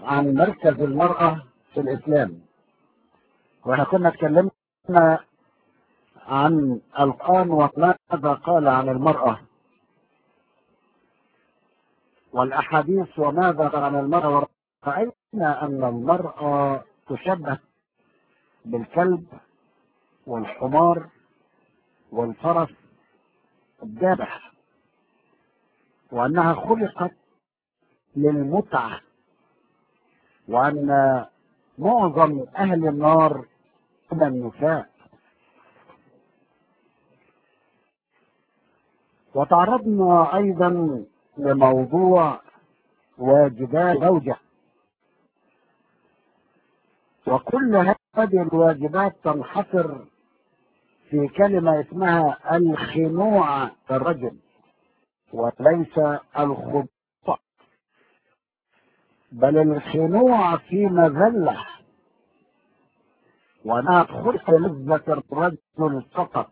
عن مركز المرأة في الإسلام واحنا كنا اتكلمنا عن القرآن وماذا قال عن المرأة والأحاديث وماذا قال عن المرأة ورأينا أن المرأة تشبه بالكلب والحمار والفرس الذابح وأنها خلقت للمتعة وأن معظم أهل النار من النساء وتعرضنا أيضا لموضوع واجبات زوجة وكل هذه الواجبات تنحصر في كلمة اسمها الخنوع الرجل وليس الخضوع بل الخنوع في مذلة وأنها خلق لذة الرجل فقط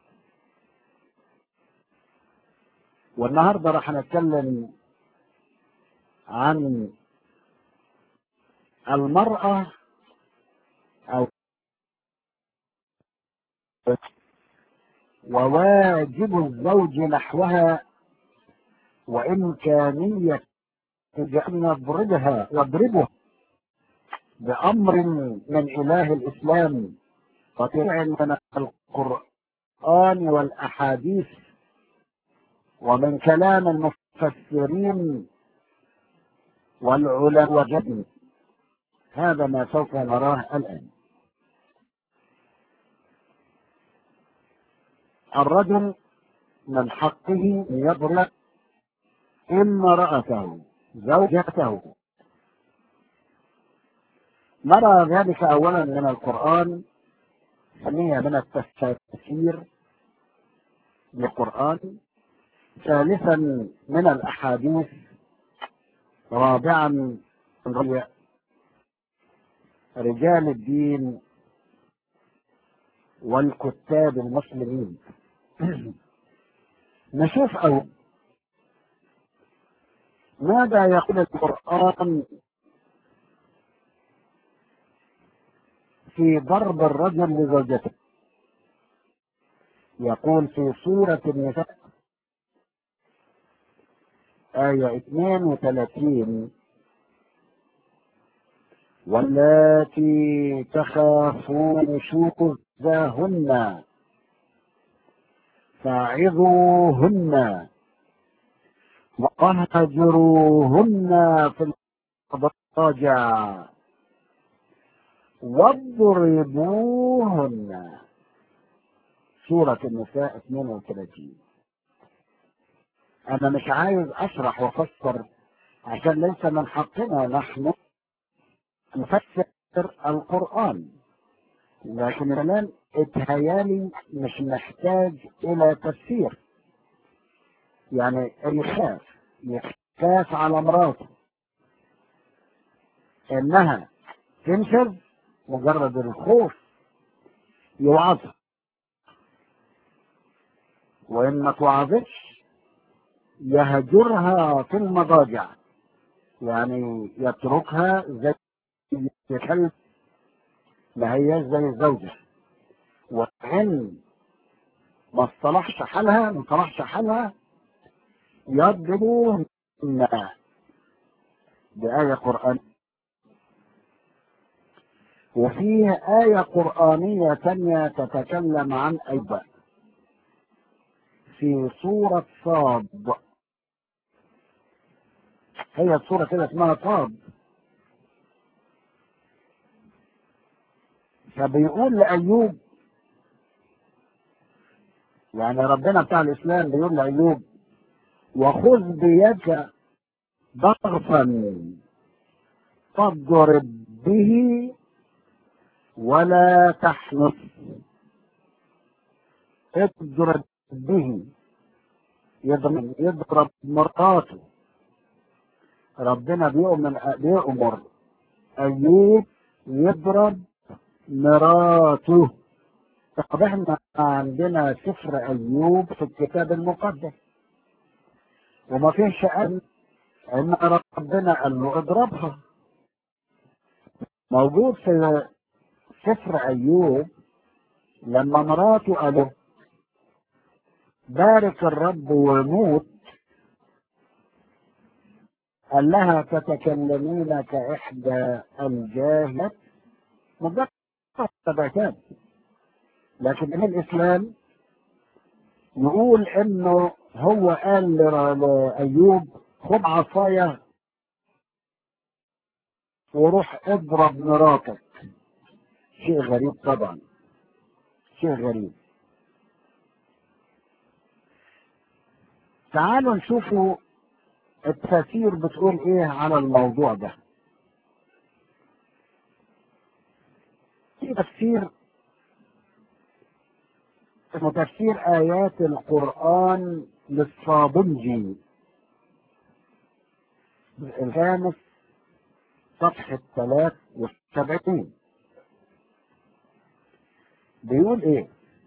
والنهارده راح نتكلم عن المرأة أو وواجب الزوج نحوها وإمكانية أن يضربها يضربه بأمر من إله الإسلام قطيع من القرآن والأحاديث ومن كلام المفسرين والعلماء وجدنا هذا ما سوف نراه الآن الرجل من حقه أن يضرب امرأته زوجته نرى ذلك أولا من القرآن ثانيا من التفسير للقرآن ثالثا من الأحاديث رابعا من رجال الدين والكتاب المسلمين نشوف أو ماذا يقول القرآن في ضرب الرجل لزوجته يقول في سورة النساء آية 32 واللاتي تخافون شوذهن فاعظوهن واهجروهن في المضاجع واضربوهن سورة النساء 32 أنا مش عايز أشرح وأفسر عشان ليس من حقنا نحن نفسر القرآن لكن الكلام اتهيالي مش محتاج إلى تفسير يعني يخاف يخاف على مراته إنها تنشر مجرد الخوف يوعظها وإن ما توعظتش يهجرها في المضاجع يعني يتركها زي الكلب ما هي زي الزوجة وإن ما اصطلحش حالها ما اصطلحش حالها يضربوهن بآية قرآنية وفيه آية قرآنية ثانية تتكلم عن أيضا في سورة صاد هي السورة كده اسمها صاد فبيقول لأيوب يعني ربنا بتاع الإسلام بيقول لأيوب وخذ بيدك ضغطا فاضرب به ولا تحنث اضرب به يضرب, يضرب مرآته ربنا بيؤمر بيؤمر أيوب يضرب مراته طب احنا عندنا سفر أيوب في الكتاب المقدس وما فيش قال ان ربنا قال له اضربها موجود في سفر أيوب لما مراته قالوا بارك الرب وموت قال لها تتكلمين كإحدى الجاهلات مجرد تبعتان لكن من الإسلام يقول إنه هو قال لأيوب خد عصاية وروح اضرب مراتك شيء غريب طبعا شيء غريب تعالوا نشوفوا التفاسير بتقول ايه على الموضوع ده في تفسير اسمه تفسير آيات القرآن للصابنجي الخامس صفحة ثلاث وسبعين بيقول ايه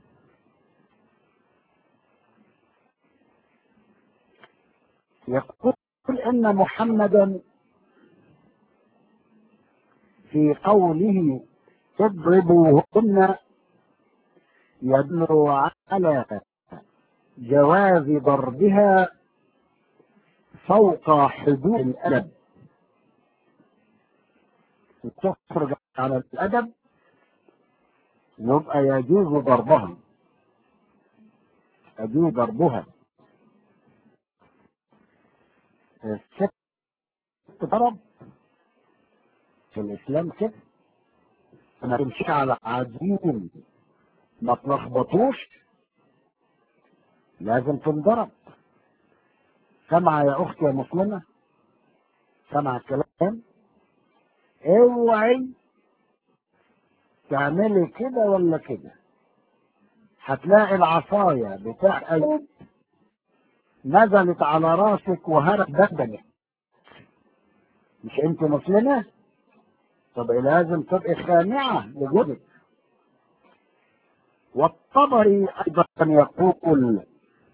يقول ان محمدا في قوله اضربوهن يدل على جواز ضربها فوق حدود الادب تخرج على الادب يبقى يجوز ضربها يجوز ضربها الست ضرب في الاسلام كده انا تمشي على عجين ما تلخبطوش لازم تنضرب سمع يا اختي يا مسلمه سمع الكلام اوعي تعملي كده ولا كده هتلاقي العصاية بتاع أيوب نزلت على راسك وهرب بدنك مش انت مسلمة طب لازم تبقي خانعة لجوزك والطبري أيضا يقول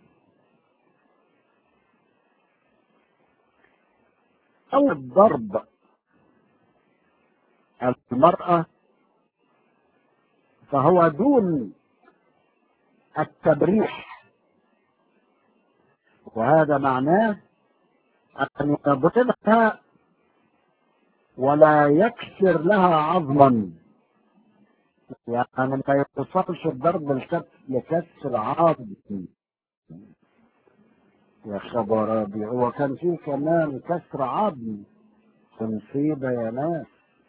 أو الضرب المرأة فهو دون التبريح وهذا معناه أن يضربها ولا يكسر لها عظما يعني ما يوصلش الضرب لكسر عظم يا خبر ابي هو كان فيه كمان كسر عظم مصيبه يا ناس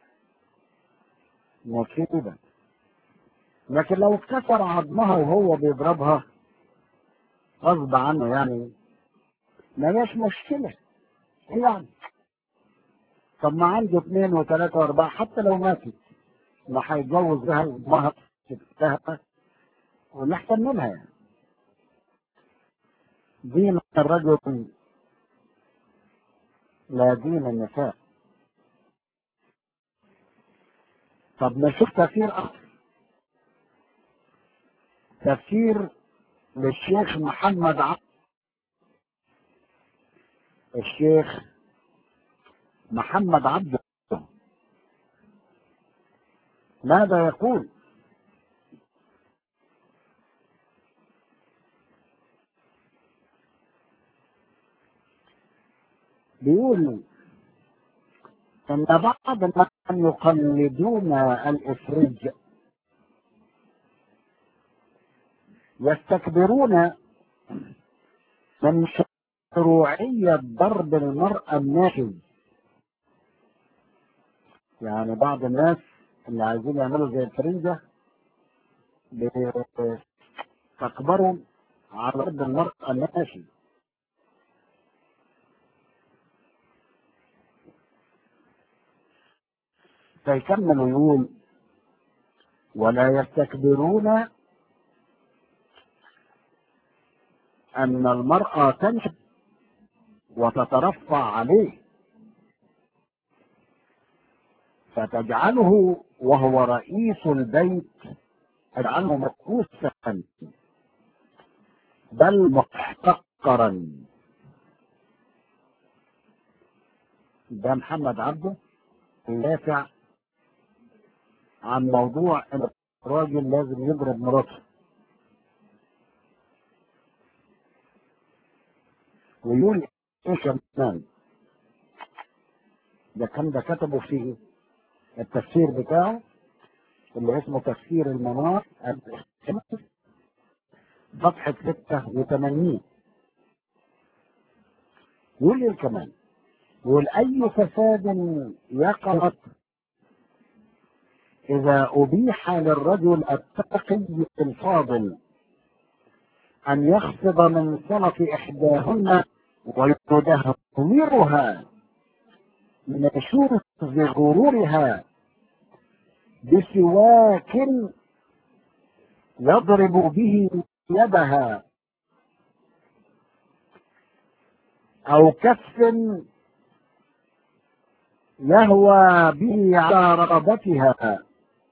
مصيبه لكن لو اتكسر عظمها وهو بيضربها غصب عنه يعني ما هياش مشكلة يعني طب ما عنده اثنين وثلاثة واربعة حتى لو ماتت ما هيتجوز بها وامها ستها ولا احسن منها يعني دين الرجل لا دين النساء طب نشوف تفسير اخر تفسير للشيخ محمد عبد الشيخ محمد عبد ماذا يقول بيقول ان بعض من يقلدون الافرج يستكبرون من شروعية ضرب المرأة الناشز يعني بعض الناس اللي عايزين يعملوا زي الفرنجة بيستكبروا على ضرب المرأة الناشز فيكمل ويقول ولا يستكبرون أن المرأة تنشب وتترفع عليه فتجعله وهو رئيس البيت تجعله مكوسا بل محتقرا ده محمد عبده يدافع عن موضوع ان الراجل لازم يضرب مراته ويقول ايه كمان ده كان ده كتبه في التفسير بتاعه اللي اسمه تفسير المنار صفحة 86 يقول ايه كمان يقول اي فساد يقع اذا ابيح للرجل التقي الفاضل ان يخفض من صنف احداهن ويدهورها من شوز غرورها بسواك يضرب به يدها او كف يهوى به على رقبتها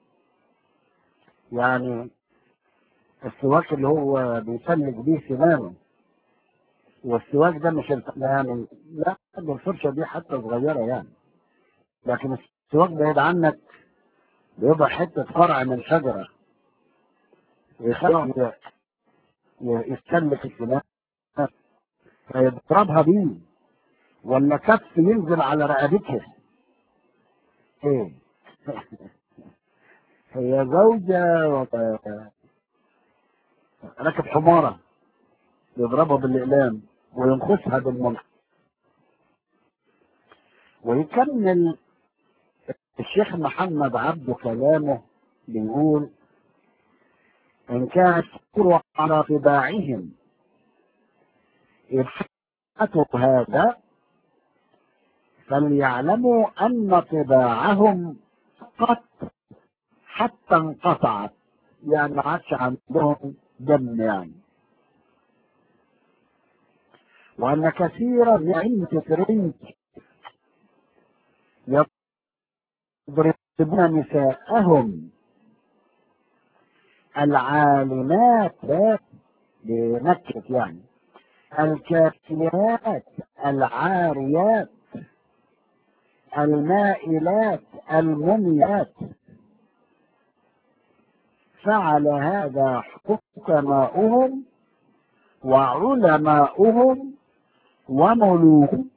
يعني السواك اللي هو بيسلك بيه سنانه والسواك ده مش الف... يعني لا ده الفرشه دي حتى صغيره يعني لكن السواك بعيد عنك بيبقى حته فرع من شجره ويخلي يستلك السنان فيضربها بيه ولا كف ينزل على رقبتها ايه هي زوجة راكب حمارة يضربها بالإقلام وينخسها بالمنح ويكمل الشيخ محمد عبده كلامه بيقول إن كانت تكون على طباعهم إبحاث هذا فليعلموا أن طباعهم قد حتى انقطعت يعني ما عادش عندهم دم يعني وأن كثيرا من فرنج يضربون نساءهم العالمات بنكت يعني الكافيات العاريات المائلات المميات فعل هذا حكماؤهم وعلماؤهم وملوكهم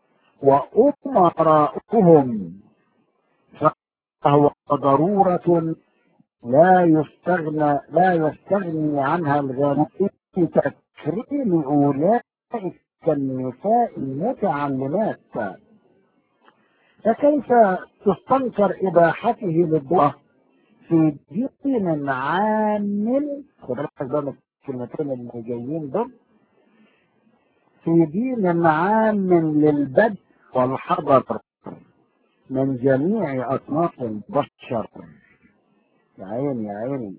وأمراؤهم فهو ضرورة لا يستغنى لا يستغني عنها الغني في تكريم أولئك النساء المتعلمات فكيف تستنكر إباحته للدعاء في دين عام خد بالك بقى من الكلمتين اللي جايين دول في دين عام للبدء والحضر من جميع أصناف البشر يا عيني يا عيني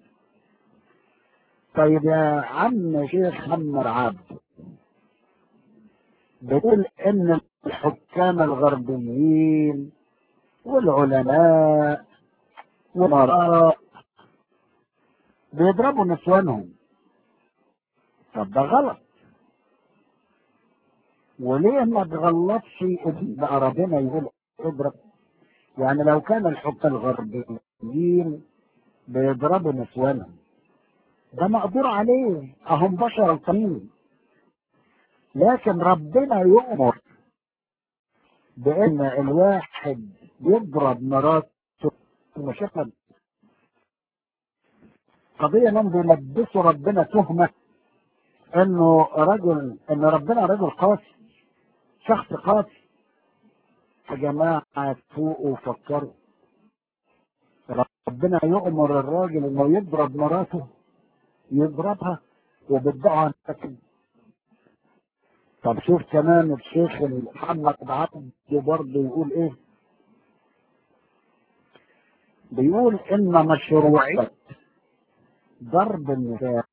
طيب يا عم شيخ محمد عبد بتقول ان الحكام الغربيين والعلماء والمراء بيضربوا نسوانهم طب ده غلط وليه ما تغلطش بقى ربنا يقول اضرب يعني لو كان الحكام الغربيين بيضربوا نسوانهم ده مقدور عليه اهم بشر القليل لكن ربنا يؤمر بان الواحد يضرب مراته المشاكل قضيه انهم بيلبسوا ربنا تهمه انه رجل ان ربنا رجل قاسي شخص قاسي يا جماعه فوقوا وفكروا ربنا يؤمر الراجل انه يضرب مراته يضربها وبالدعاء سكن طب شوف كمان الشيخ محمد عبد برضه يقول ايه بيقول ان مشروعية ضرب النساء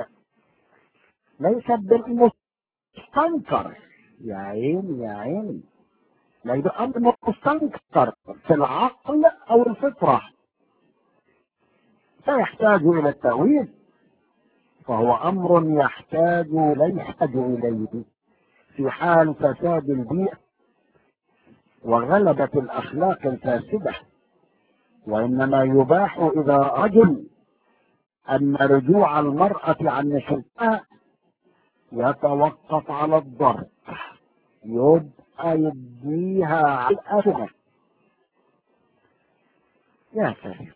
ليست بالمستنكر يا عيني يا عيني ليس امر مستنكر في العقل او الفطرة فيحتاج الى التأويل فهو امر يحتاج لا يحتاج اليه في حال فساد البيئة وغلبة الاخلاق الفاسدة وإنما يباح إذا رجل أن رجوع المرأة عن نشوتها يتوقف على الضرب يبقى يديها على الأسمة يا سلام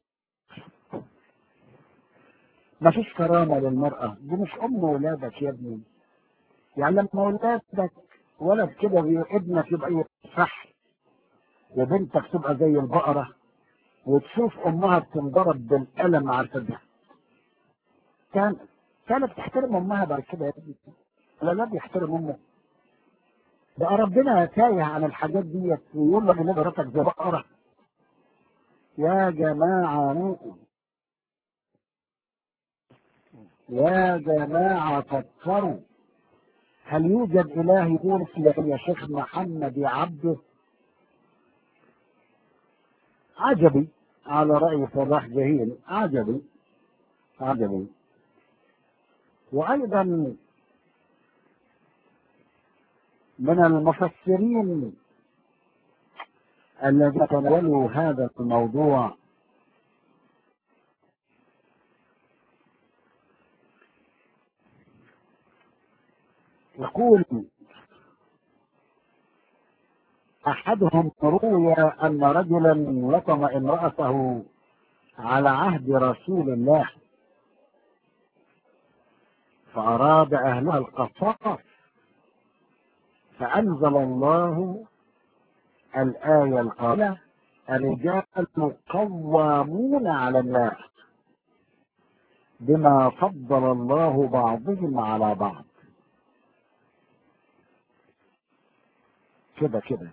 ما فيش كرامة للمرأة دي مش أم ولادك يا ابني يعني لما ولادك ولد كده ابنك يبقى يصح وبنتك تبقى زي البقرة وتشوف أمها بتنضرب بالقلم على صدرها كان كانت تحترم أمها بعد كده يا ابني لا لا بيحترم أمه بقى ربنا تايه عن الحاجات دي ويقول لك ان مراتك زي بقرة يا جماعة يا جماعة فكروا هل يوجد إله يقول يا شيخ محمد يا عبده عجبي على رأي صلاح جهيل عجبي عجبي وأيضا من المفسرين الذين تناولوا هذا الموضوع يقول أحدهم روي أن رجلا لطم امرأته على عهد رسول الله فأراد أهلها القصاص فأنزل الله الآية القائلة الرجال قوامون على الناس بما فضل الله بعضهم على بعض كده كده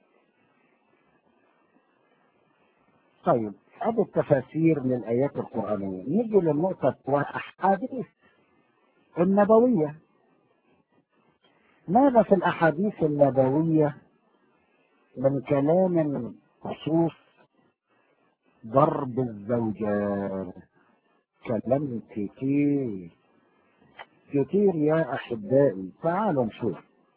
طيب هذه التفاسير للآيات القرآنية نيجي للنقطة والأحاديث النبوية ماذا في الأحاديث النبوية من كلام خصوص ضرب الزوجات كلام كتير كتير يا أحبائي تعالوا نشوف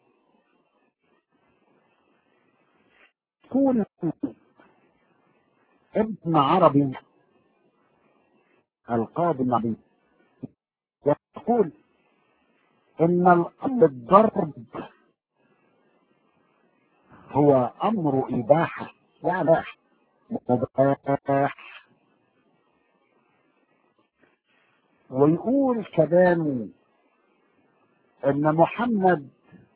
يكون ابن عربي القاضي النبي يقول ان الامر الضرب هو امر اباحه يعني مباح ويقول كمان ان محمد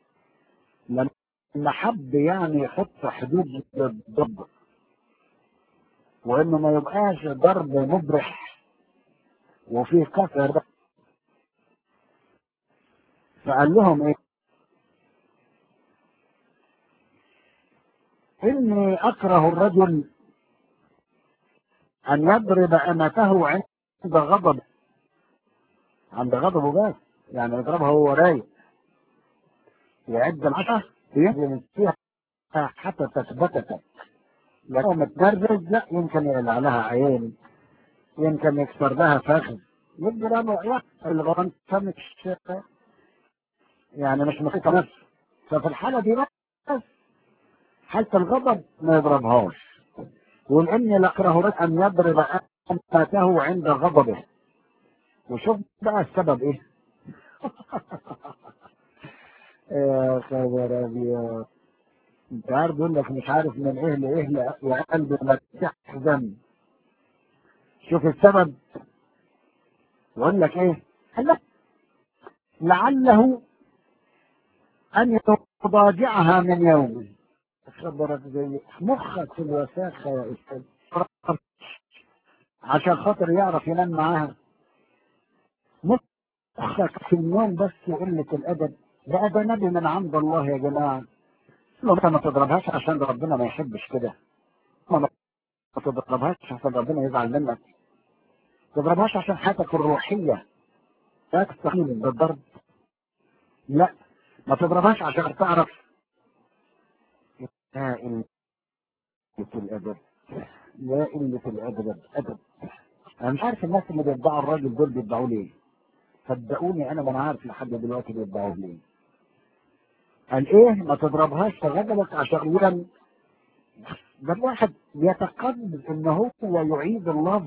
لما حب يعني يحط حدود للضرب وانه ما يبقاش ضرب مبرح وفيه كسر فقال لهم ايه اني اكره الرجل ان يضرب امته عند غضب عند غضبه بس يعني يضربها وهو رايق يعد العشرة ينزل فيها حتى تثبتك لو متنرفز لا يمكن يقلع لها عين يمكن يكسر لها فخذ يضرب لا الغرام مش يعني مش محيطة نفسه ففي الحالة دي بس حالة الغضب ما يضربهاش يقول اني لاكره ان يضرب امته عند غضبه وشوف بقى السبب ايه يا خبر ابيض انت عارف يقول لك مش عارف من ايه لايه وقلبه ما تحزن شوف السبب يقول لك ايه قال لعله ان يضاجعها من يوم خبرك زي مخك في الوساخه يا استاذ عشان خاطر يعرف ينام معاها مخك في النوم بس وقلة الأدب ده ده نبي من عند الله يا جماعة لو انت ما تضربهاش عشان ربنا ما يحبش كده ما تضربهاش عشان ربنا يزعل منك تضربهاش عشان حياتك الروحية لا تستقيم بالضرب لا ما تضربهاش عشان تعرف يا قلة الأدب يا قلة الأدب أدب أنا مش عارف الناس اللي بيتبعوا الراجل دول بيتبعوه ليه صدقوني أنا ما عارف لحد دلوقتي بيتبعوه ليه قال إيه ما تضربهاش في غضبك عشان أولا ده الواحد بيتقدم ان هو يعيد اللفظ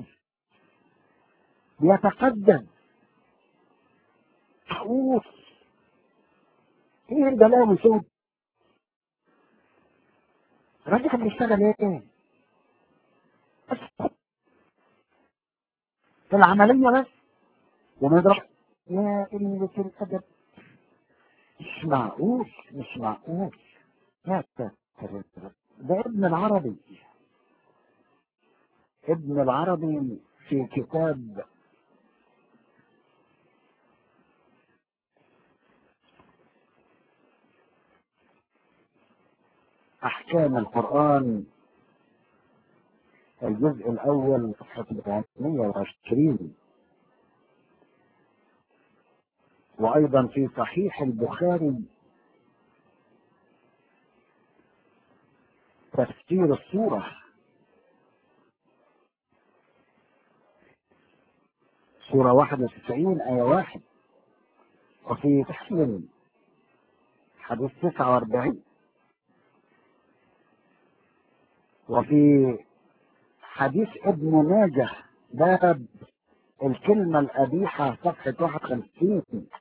بيتقدم حقوق ايه البلاوي سود الراجل كان بيشتغل ايه؟ بس في العملية بس ونضرب يا قلة الأدب مش معقول مش معقول يا ساتر ده ابن العربي ابن العربي في كتاب أحكام القرآن الجزء الأول صفحة 420 وأيضا في صحيح البخاري تفسير السورة سورة 91 آية واحد وفي تحسين حديث 49 وفي حديث ابن ماجه باب الكلمة القبيحة صفحة 51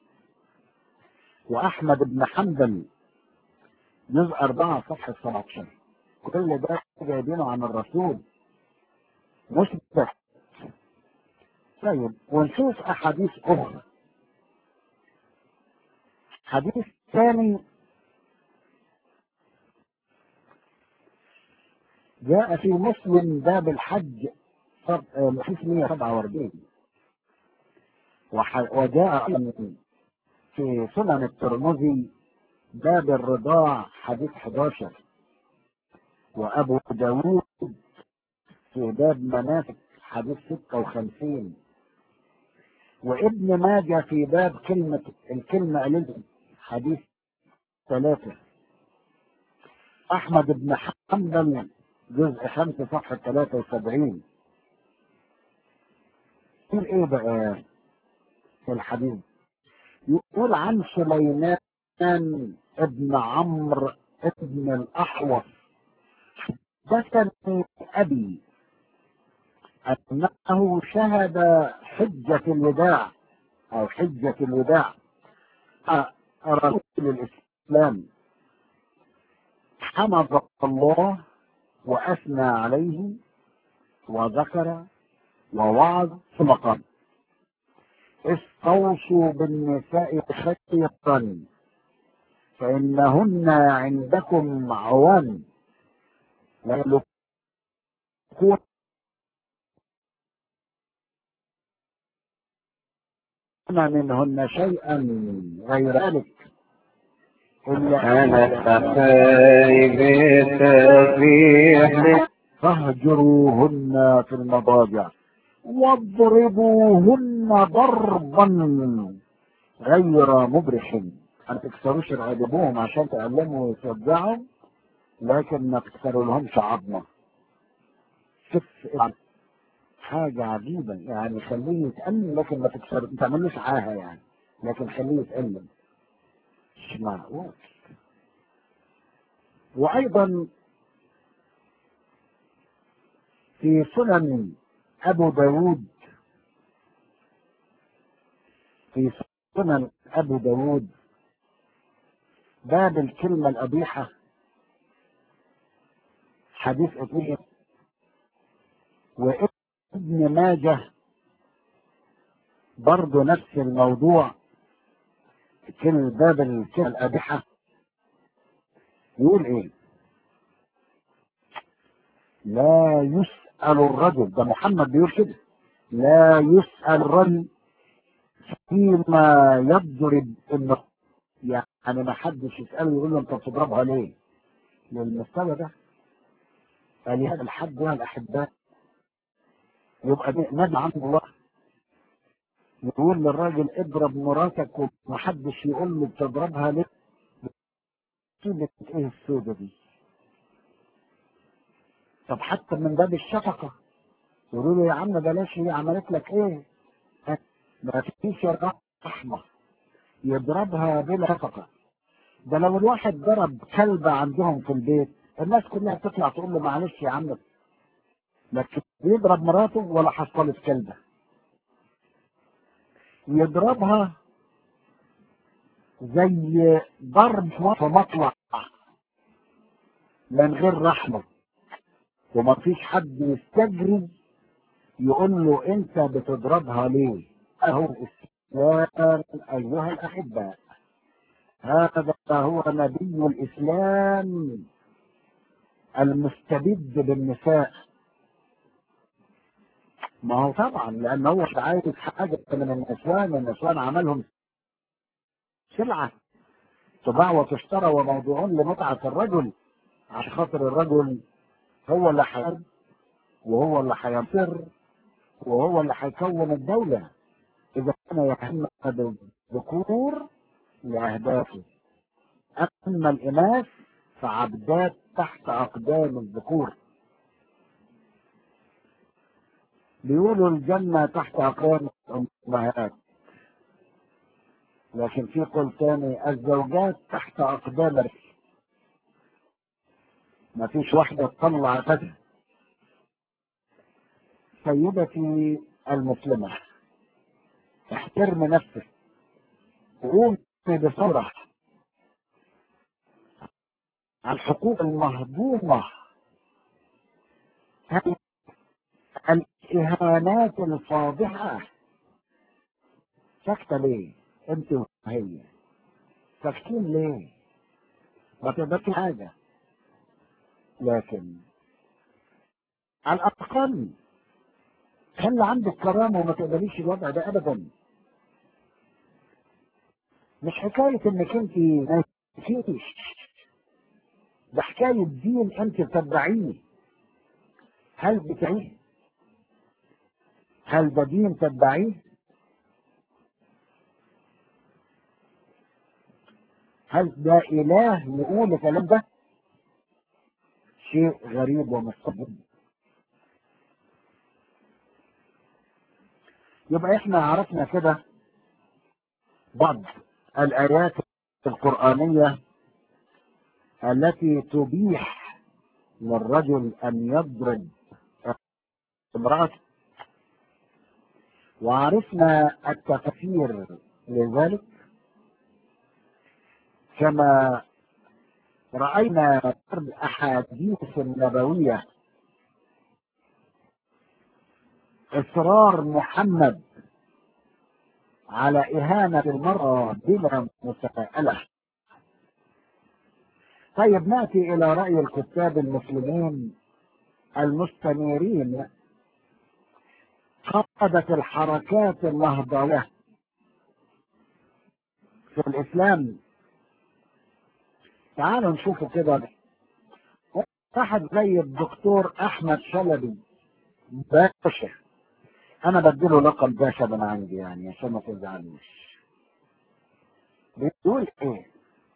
وأحمد بن حنبل جزء 4 صفحة 17 كل ده جايبينه عن الرسول مثبت طيب ونشوف أحاديث أخرى حديث ثاني جاء في مسلم باب الحج حديث 147 وجاء في سنن الترمذي باب الرضاع حديث 11 وأبو داود في باب مناسك حديث 56 وابن ماجه في باب كلمة الكلمة قليلة حديث ثلاثة أحمد بن حنبل جزء خمسة صفحة 73 يقول إيه بقى في الحديث يقول عن سليمان ابن عمرو ابن الأحوص حدثني أبي أنه شهد حجة الوداع أو حجة الوداع رسول الإسلام حمد الله وأثنى عليه وذكر ووعظ ثم قال استوصوا بالنساء خيرا فإنهن عندكم عوان لا يلقون منهن شيئا غير ذلك إلا أنا أخاي بتسبيح فاهجروهن في المضاجع واضربوهن ضربا غير مبرح ما تكسروش رقبهم عشان تعلموا وتوجعهم لكن ما تكسروا لهمش عظمه شوف حاجة عجيبة يعني خليه يتألم لكن ما تكسر ما تعملوش عاهة يعني لكن خليه يتألم مش معقول وأيضا في سنن أبو داود في سنن أبو داود باب الكلمة القبيحة حديث اثنين وابن ماجه برضه نفس الموضوع كلمة باب الكلمة القبيحة يقول ايه لا يسأل الرجل ده محمد بيقول كده لا يسأل الرجل فيما يضرب انه يعني ما حدش يسأله يقول له انت بتضربها ليه؟ للمستوى ده قال هذا الحد يا الاحباء يبقى نبي عند الله يقول للراجل اضرب مراتك ومحدش يقول له بتضربها ليه؟ قيمة ايه السودة دي؟ طب حتى من باب الشفقة يقولوا له يا عم بلاش هي عملت لك ايه؟ ما فيش رحمة يضربها بلا شفقة ده لو الواحد ضرب كلبة عندهم في البيت الناس كلها بتطلع تقول له معلش يا عم لكن يضرب مراته ولا حصلت كلبه يضربها زي ضرب في مطلع من غير رحمه وما فيش حد يستجري يقول له انت بتضربها ليه اهو الاسلام ايها الاحباء هذا هو نبي الاسلام المستبد بالنساء ما هو طبعا لان هو مش عايز حاجه من النسوان النسوان عملهم سلعه تباع وتشترى وموضوعون لمتعه الرجل عشان خاطر الرجل هو اللي هيرد وهو اللي هينصر وهو اللي هيكون الدولة إذا كان يهتم بالذكور لأهدافه أما الإناث فعبدات تحت أقدام الذكور بيقولوا الجنة تحت أقدام الأمهات لكن في قول تاني الزوجات تحت أقدام الرجال ما فيش واحدة تطلع فتح سيدتي المسلمة احترم نفسك وقومي بثورة عن الحقوق المهضومة الإهانات الفاضحة ساكتة ليه؟ أنت وهي ساكتين ليه؟ ما تقدرش حاجة لكن على الأقل خلي عندك كرامة وما تقبليش الوضع ده أبدا مش حكاية إنك أنت ما فيش ده حكاية دين أنت تتبعيه هل بتعيه؟ هل ده دين تتبعيه؟ هل ده إله يقول الكلام ده؟ شيء غريب ومستغرب يبقى احنا عرفنا كده بعض الآيات القرآنية التي تبيح للرجل أن يضرب امرأته وعرفنا التفسير لذلك كما رأينا الأحاديث النبوية إصرار محمد على إهانة المرأة بلا مساءلة طيب نأتي إلى رأي الكتاب المسلمين المستنيرين قادة الحركات النهضوية في الإسلام تعالوا نشوفوا كده واحد زي الدكتور أحمد شلبي باشا أنا بديله لقب باشا من عندي يعني عشان ما تزعلوش بيقول إيه؟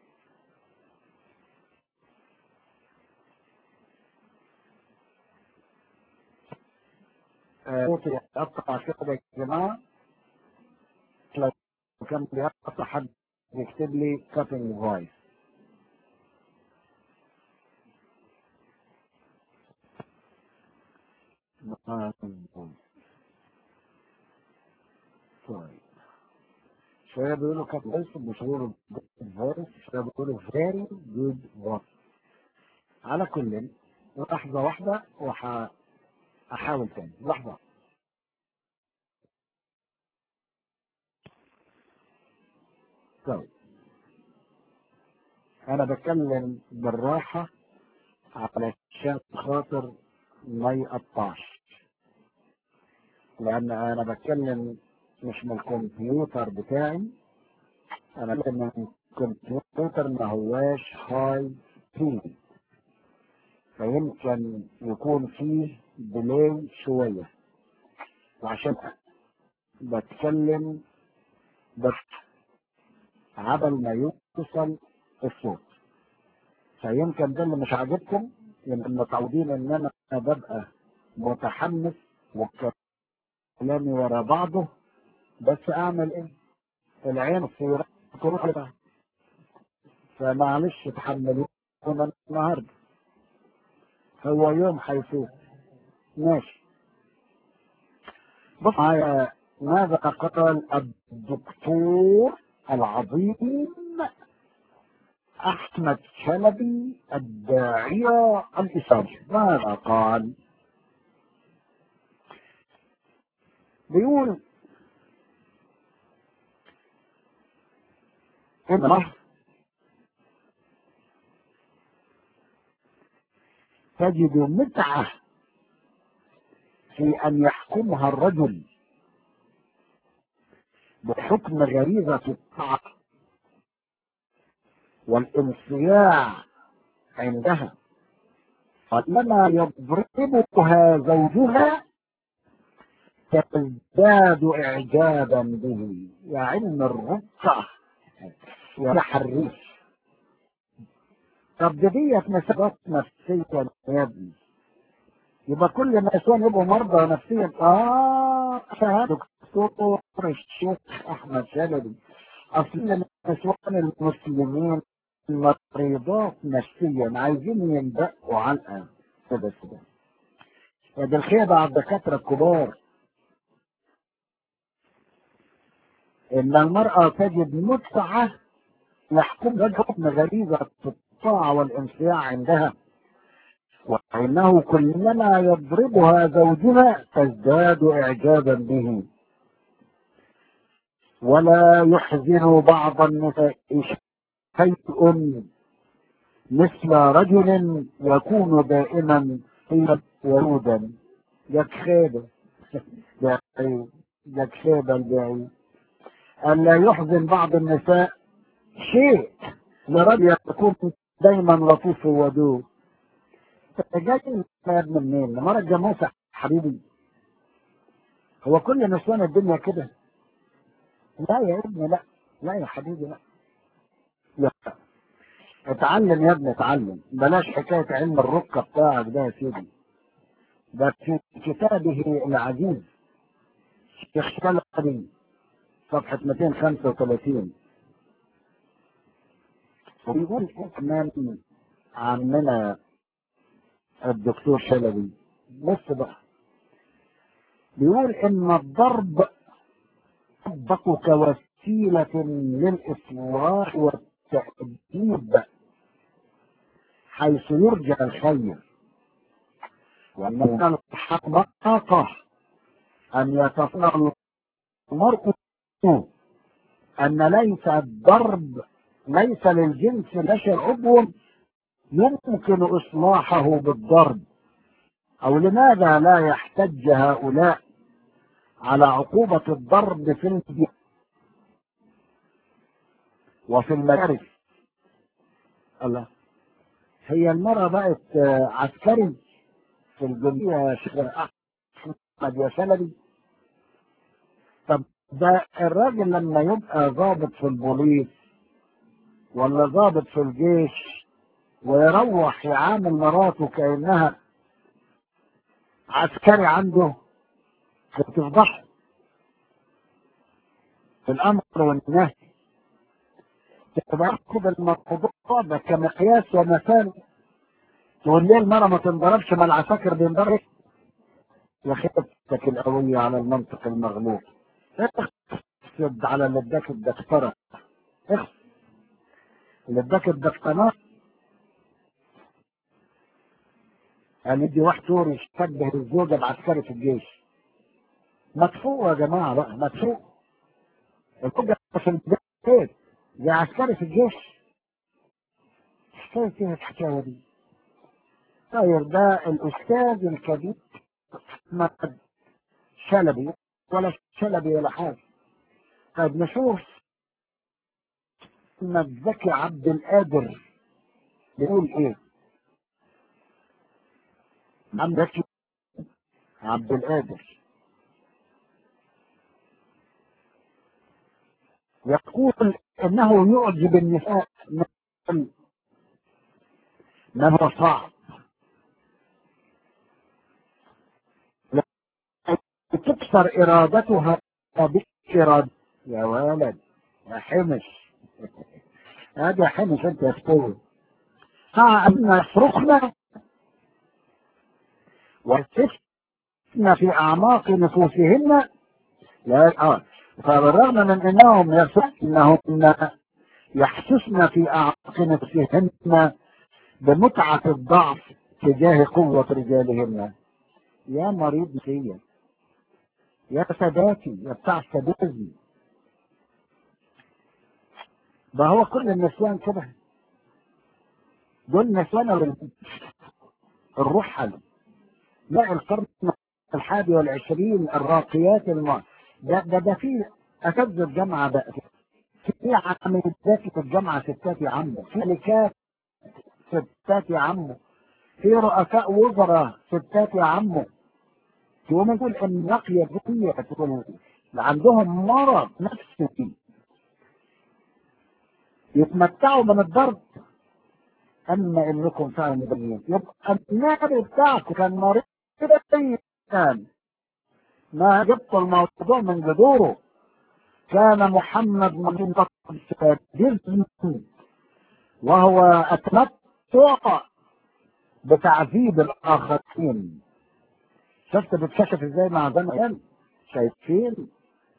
صوتي يقطع كده يا جماعة لو كان بيقطع حد يكتب لي cutting voice طيب شوية بيقولوا كات فويس مش بيقولوا فويس شوية بيقولوا فيري جود فويس على كل لحظة واحدة وهحاول تاني لحظة طيب أنا بتكلم بالراحة علشان خاطر ما يقطعش لأن أنا بتكلم مش من الكمبيوتر بتاعي أنا بتكلم من الكمبيوتر ما هواش هاي سبيد فيمكن يكون فيه ديلي شوية وعشان بتكلم بس عبل ما يوصل الصوت فيمكن ده اللي مش عاجبكم يمكن متعودين ان انا ببقى متحمس وكلامي ورا بعضه بس اعمل ايه العين الصورة تروح لها فمعلش تحملونا النهارده هو يوم هيفوت ماشي بص معايا ماذا قال الدكتور العظيم احمد شلبي الداعية الاسلامي ماذا قال بيقول ان تجد متعة في أن يحكمها الرجل بحكم غريزة الطاعة والانصياع عندها فلما يضربها زوجها تزداد إعجابا به يا علم الرقة يا حريف طب دي ديت مسابقات نفسية يا ابني يبقى كل النسوان يبقوا مرضى نفسيا اه شهادة دكتور الشيخ احمد شلبي اصل النسوان المسلمين مريضات نفسيا عايزين ينبقوا علقه كده كده يا دي الخيبة على الدكاترة الكبار ان المرأة تجد متعة يحكم حكم غريزة الطاعة والانصياع عندها وإنه كلما يضربها زوجها تزداد إعجابا به ولا يحزن بعض النساء شيء مثل رجل يكون دائما طيبا ورودا يكخيبة يكخيبة البعيد ألا يحزن بعض النساء شيء لرجل يكون دايما لطيف ودود جاي يا ابن منين؟ مرة جاموسة حبيبي هو كل نسوان الدنيا كده لا يا ابني لا لا يا حبيبي لا لا اتعلم يا ابني اتعلم بلاش حكاية علم الرقة بتاعك ده يا سيدي ده في كتابه العزيز شيخ شلبي صفحة 235 وبيقول كمان عمنا الدكتور شلبي بص بقى بيقول ان الضرب يطبق كوسيلة للإصلاح والتأديب حيث يرجى الخير وأن الحقيقة أن يتصور المرء أن ليس الضرب ليس للجنس بشر عضو يمكن إصلاحه بالضرب أو لماذا لا يحتج هؤلاء على عقوبة الضرب في البيئة وفي المدارس الله هي المرأة بقت عسكري في الجمهورية يا شيخ أحمد يا شلبي طب ده الراجل لما يبقى ضابط في البوليس ولا ضابط في الجيش ويروح يعامل مراته كأنها عسكري عنده بتفضحه في الأمر والنهي تبقى تاخد الموضوع ده كمقياس ومثال تقول ليه المرأة ما تنضربش ما العساكر بينضرب يا خيبتك القوية على المنطق المغلوب اخفض على اللي اداك الدكتورة اخفض اللي اداك الدكتوراه يعني دي واحد سوري يشبه الزوجة بعسكري في الجيش مدفوع يا جماعة بقى مدفوع الزوجة في البيت دي عسكري في الجيش حكاية ايه الحكاية دي طيب ده الأستاذ الكبير أحمد شلبي ولا شلبي ولا حاجة طيب نشوف محمد زكي عبد القادر بيقول ايه محمد زكي عبد القادر يقول انه يعجب النساء من ما هو صعب تكسر ارادتها بإرادة يا ولد يا حمش هذا حمش انت يا فتوي ها ان يصرخنا ويحسسن في أعماق نفوسهن لا آه فبالرغم من أنهم يصحنهم يحسسن في أعماق نفسهن بمتعة الضعف تجاه قوة رجالهن يا مريض نفسيا يا ساداتي يا بتاع الساداتي ده هو كل النسوان كده دول نسوان الروح حلو لا القرن الحادي والعشرين الراقيات الم... ده ده ده في اساتذه الجامعه بقى في عمليات في الجامعه ستات يا عمو في ملكات ستات يا عمو في رؤساء وزراء ستات يا عمو تقوم تقول ان نقيه دي تقول عندهم مرض نفسي يتمتعوا من الضرب اما انكم فعلا مبينين يبقى النبي بتاعكم كان مريض كده كان ما جبت الموضوع من جذوره كان محمد من السادس وهو التمتع بتعذيب الاخرين شفت بتكشف ازاي مع زمان شايفين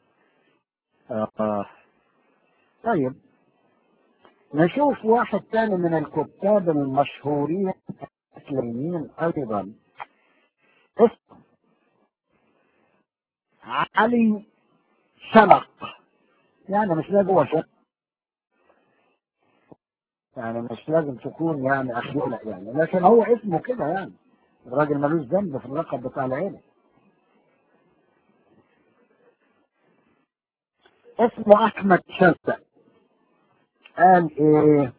آه. طيب نشوف واحد تاني من الكتاب المشهورين الاسلاميين ايضا اسمه علي شلق يعني مش لازم هو شلق يعني مش لازم تكون يعني اخلاق يعني لكن هو اسمه كده يعني الراجل ملوش ذنب في اللقب بتاع العيله اسمه احمد شلق قال ايه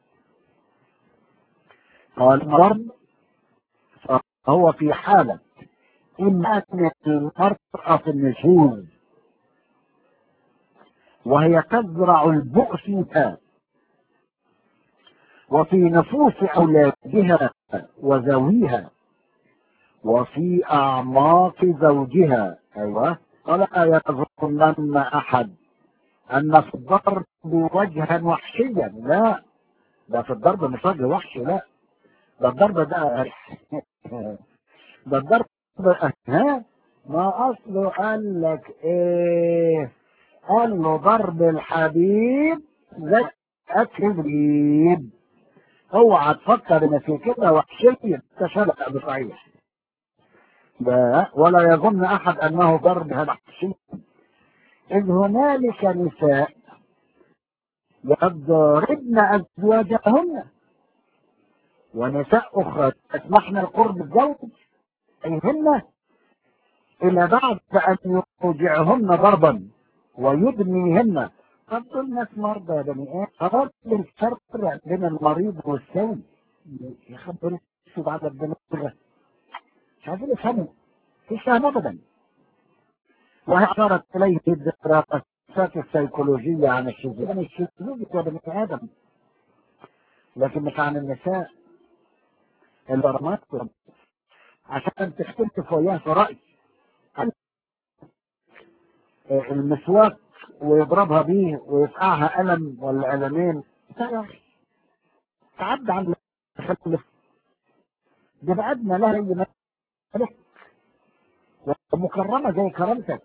قال الضرب فهو في حالة إن أتت المرأة في النشوز وهي تزرع البؤس فيها وفي نفوس أولادها وذويها وفي أعماق زوجها أيوة ولا يظنن أحد أن في الضرب وجها وحشيا لا ده في الضرب مش وجه وحشي لا ده الضرب ده ده الضرب ها ما اصله قال لك ايه قال له ضرب الحبيب زي التدريب اوعى تفكر ان في كده وحشية تشلق بصحيح لا ولا يظن احد انه ضرب وحشي اذ هنالك نساء يضربن ازواجهن ونساء اخرى تسمحن القرب الزوج ايهن الى بعد ان يوجعهن ضربا ويدنيهن طب دول ناس مرضى يا بني ادم خلاص الفرق بين المريض والسوي يخبر شو بعد الدماغ مش عايزين يفهموا مفيش فهم ابدا وهي اشارت اليه الدراسات السيكولوجيه عن الشذوذ يعني الشذوذ يا بني ادم لكن مش عن النساء البرامات عشان تختلف وياه في رأي المسواك ويضربها بيه ويفقعها ألم ولا ألمين يا أخي تعدى عن تخلف ده بقدنا لها أي ملك ومكرمة زي كرامتك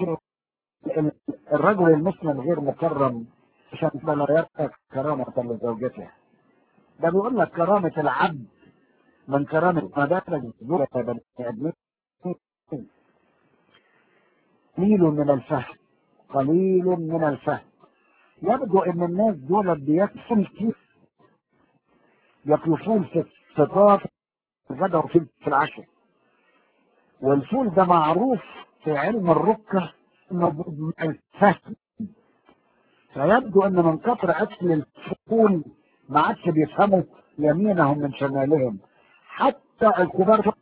الرجل المسلم غير مكرم عشان لا يرتك كرامة لزوجته ده بيقول لك كرامة العبد من كرامة مدارج دولة بني آدمين قليل من الفهم قليل من الفهم يبدو ان الناس دول بيكفوا كيف يكلفون في الفطار غدا وفي العشاء والفول ده معروف في علم الركة انه الفهم فيبدو ان من كثر اكل الفول ما عادش بيفهموا يمينهم من شمالهم حتى الكبار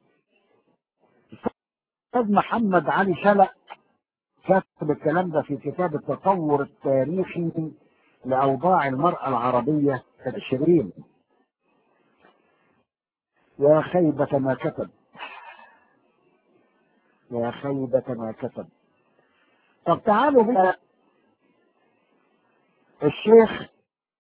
استاذ محمد علي شلق كتب الكلام ده في كتاب التطور التاريخي لأوضاع المرأة العربية في العشرين يا خيبة ما كتب يا خيبة ما كتب طب تعالوا بقى الشيخ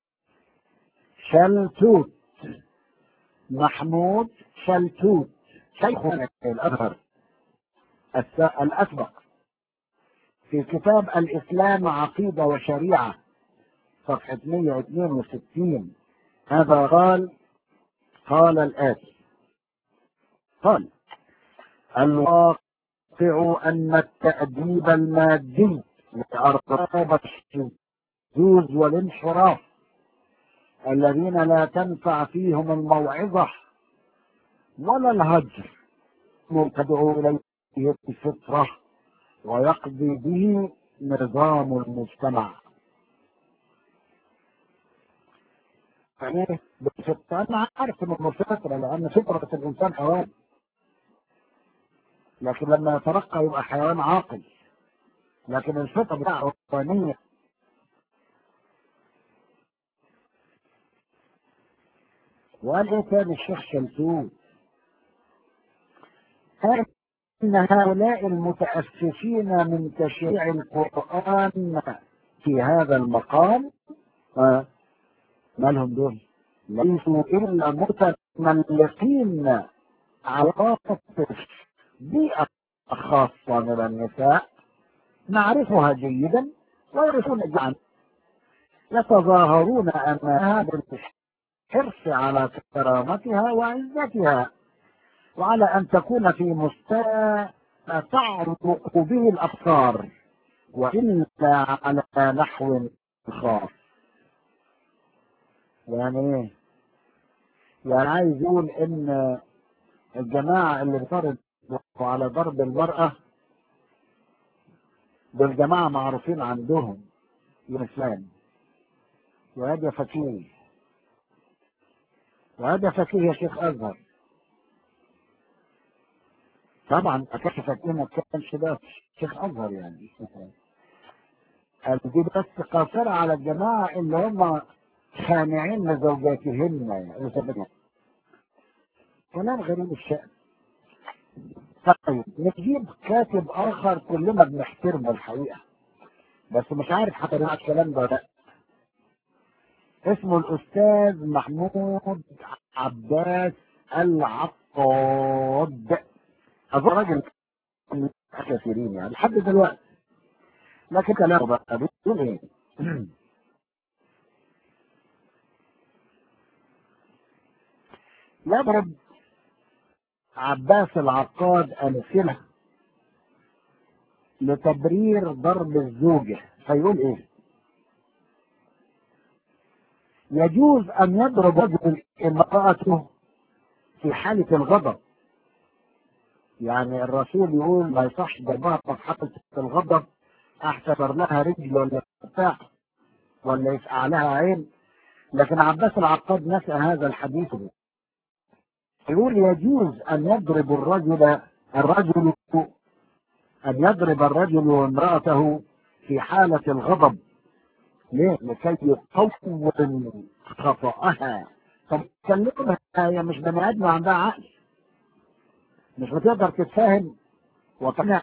شلتوت محمود شلتوت شيخنا الأزهر الس- الأسبق في كتاب الإسلام عقيدة وشريعة صفحة 162 هذا قال قال الآتي قال الواقع أن التأديب المادي لأرباب الشذوذ والانحراف الذين لا تنفع فيهم الموعظة ولا الهجر تدعو إليه الفطرة ويقضي به نظام المجتمع يعني بالفطرة أنا عارف إنه فطرة لأن فطرة الإنسان حيوان لكن لما يترقى يبقى حيوان عاقل لكن الفطرة بتاعته حيوانية وقال ايه تاني الشيخ شمسون قال ان هؤلاء المتأسسين من تشريع القرآن في هذا المقام آه مالهم دول ليسوا الا متملقين علاقة بيئة خاصة من النساء نعرفها جيدا ويعرفون جميعا يتظاهرون امامها بالحرص على كرامتها وعزتها وعلى ان تكون في مستوى تعرق به الابصار والا على نحو خاص يعني ايه يعني عايز يقول ان الجماعة اللي بترد على ضرب المرأة دول جماعة معروفين عندهم الإسلام وهذا فقيه وهذا فقيه يا شيخ أزهر طبعا أكاش فقيه ما كانش ده شيخ أزهر يعني دي بس قاصرة على الجماعة اللي هم خانعين لزوجاتهن يعني كلام غريب الشأن طيب نجيب كاتب آخر كلنا بنحترمه الحقيقة بس مش عارف هطلع الكلام ده لا اسمه الأستاذ محمود عباس العقاد أظن راجل من كثيرين يعني لحد دلوقتي لكن كلامه بقى بيقول ايه؟ يضرب عباس العقاد أمثلة لتبرير ضرب الزوجة فيقول ايه يجوز ان يضرب رجل امرأته في حالة الغضب يعني الرسول يقول ما يصحش ضربها في حالة الغضب احتفر لها رجل ولا بتاع ولا يسقع لها عين لكن عباس العقاد نسى هذا الحديث يقول يجوز أن يضرب الرجل الرجل أن يضرب الرجل امرأته في حالة الغضب ليه؟ لكي يقوم خطأها طب كلمها هي مش بني آدم عندها عقل مش بتقدر تتفاهم وتقنع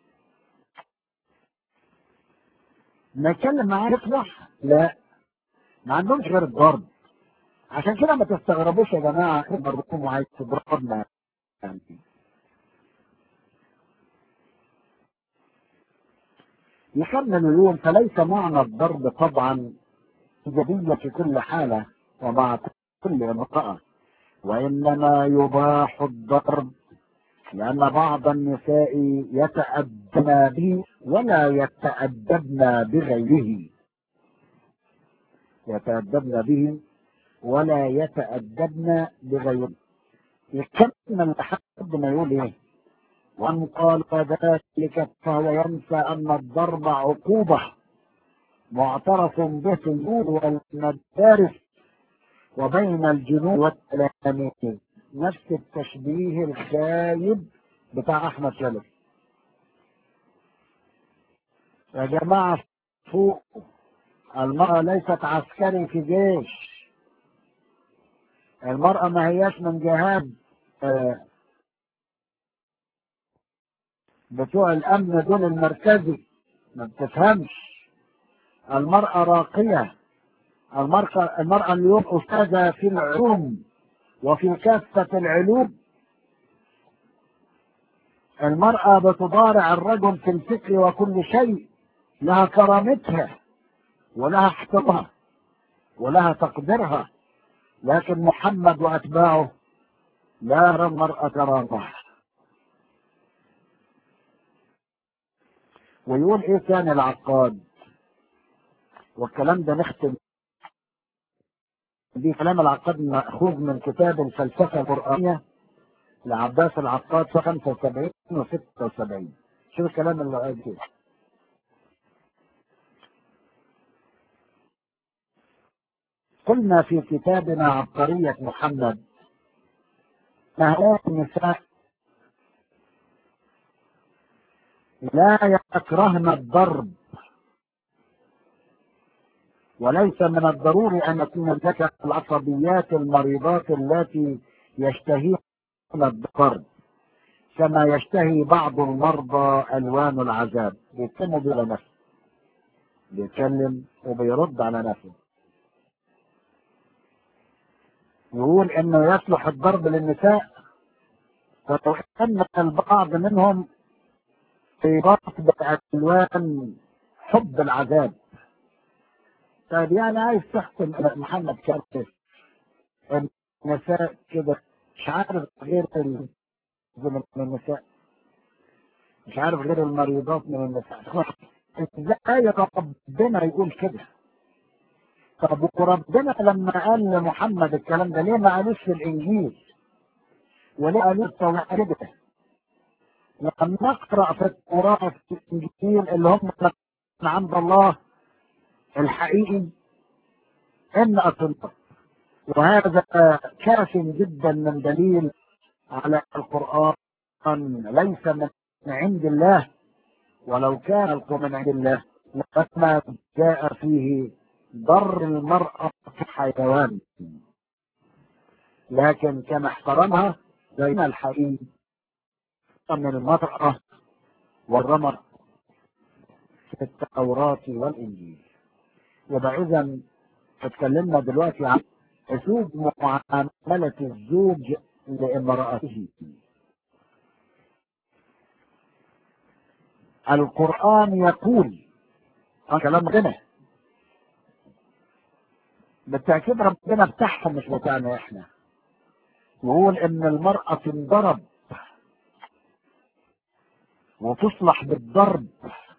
ما يتكلم معاه يصلح لا ما عندهمش غير الضرب عشان كده ما تستغربوش يا جماعة برضكم عايز تضربنا يعني. يكمل يقول فليس معنى الضرب طبعا إيجابية في كل حالة ومع كل امرأة وإنما يباح الضرب لأن بعض النساء يتأدبن به ولا يتأدبن بغيره يتأدبن به ولا يتأدبن بغيره يكمل لحد ما يقول ايه وان قال ذلك فهو ينسى ان الضرب عقوبة معترف به في النور والمدارس وبين الجنود والتلاميذ نفس التشبيه الخايب بتاع احمد شلبي يا جماعة فوق المرأة ليست عسكري في جيش المرأة ما هياش من جهاد آه بتوع الأمن دول المركزي ما بتفهمش المرأة راقية المرأة, المرأة اليوم أستاذة في العلوم وفي كافة العلوم المرأة بتضارع الرجل في الفكر وكل شيء لها كرامتها ولها احترامها ولها تقديرها لكن محمد واتباعه لا يرى المرأة كرامة ويقول ايه تاني العقاد والكلام ده نختم دي كلام العقاد مأخوذ من كتاب الفلسفة القرآنية لعباس العقاد في 75 و 76 شوف الكلام اللي قال كده قلنا في كتابنا عبقرية محمد هؤلاء النساء لا يكرهن الضرب وليس من الضروري أن يكون ذلك العصبيات المريضات التي يشتهين الضرب كما يشتهي بعض المرضى ألوان العذاب بيتكلم بلا نفسه بيتكلم وبيرد على نفسه يقول انه يصلح الضرب للنساء ولو ان البعض منهم في رتبة الوان حب العذاب طيب يعني عايز تحكم محمد كارتس النساء كده مش عارف غير ال- من النساء مش عارف غير المريضات من النساء ازاي ربنا يقول كده طب وربنا لما قال لمحمد الكلام ده ليه ما قالوش في الانجيل وليه قالوش التوراة كده لما نقرا في التوراة في الانجيل اللي هم من عند الله الحقيقي ان اطلق وهذا كاف جدا من دليل على القرآن ليس من عند الله ولو كان القرآن من عند الله لما جاء فيه ضر المرأة في حيوان لكن كان احترمها بين الحقيقي من المرأة والرمر في التوراة والإنجيل يبقى إذا اتكلمنا دلوقتي عن أسلوب معاملة الزوج لامرأته القرآن يقول آه كلام ربنا بالتأكيد ربنا بتاعهم مش بتاعنا احنا يقول ان المرأة تنضرب وتصلح بالضرب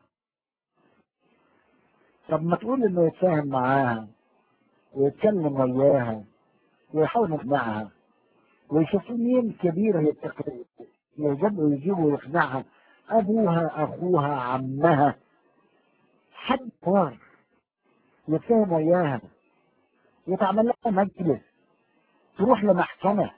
طب ما تقول انه يتفاهم معاها ويتكلم وياها ويحاول يقنعها ويشوف مين كبير يتقي يجيب ويجيب ويقنعها ابوها اخوها عمها حد كبار يتفاهم وياها يتعمل لها مجلس تروح لمحكمة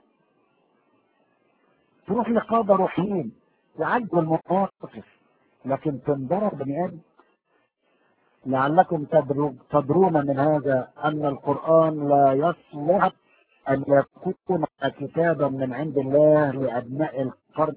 تروح لقادة روحيين يعالجوا المواقف لكن تنضرب بني ادم لعلكم تدرو تدرون من هذا ان القرآن لا يصلح ان يكون كتابا من عند الله لابناء القرن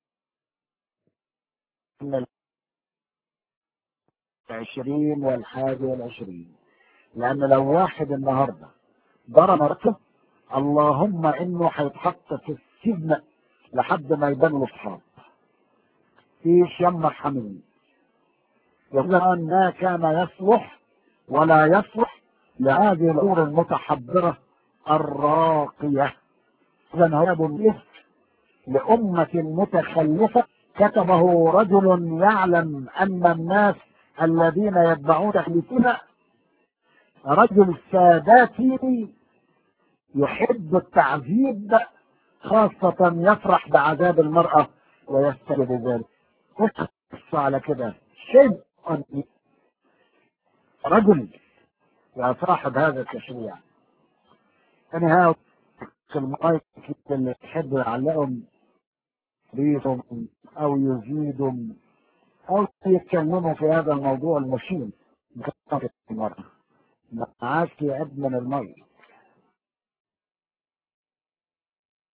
العشرين والحادي والعشرين لان لو واحد النهارده ضرب مرته اللهم انه هيتحط في السجن لحد ما يبان له اصحاب فيش يما حميد يقول ما كان يصلح ولا يصلح لهذه الامور المتحضره الراقيه اذا هو بالنسبه لامه متخلفه كتبه رجل يعلم ان الناس الذين يتبعون تخليفنا رجل ساداتي يحب التعذيب خاصة يفرح بعذاب المرأة ويستجد ذلك قص على كده شيء رجل يا صاحب هذا التشريع أنا ها في المايك اللي يحب يعلقهم ريتهم أو يزيدهم أو يتكلموا في هذا الموضوع المشين بكثرة المرأة معاك يا ابن الميت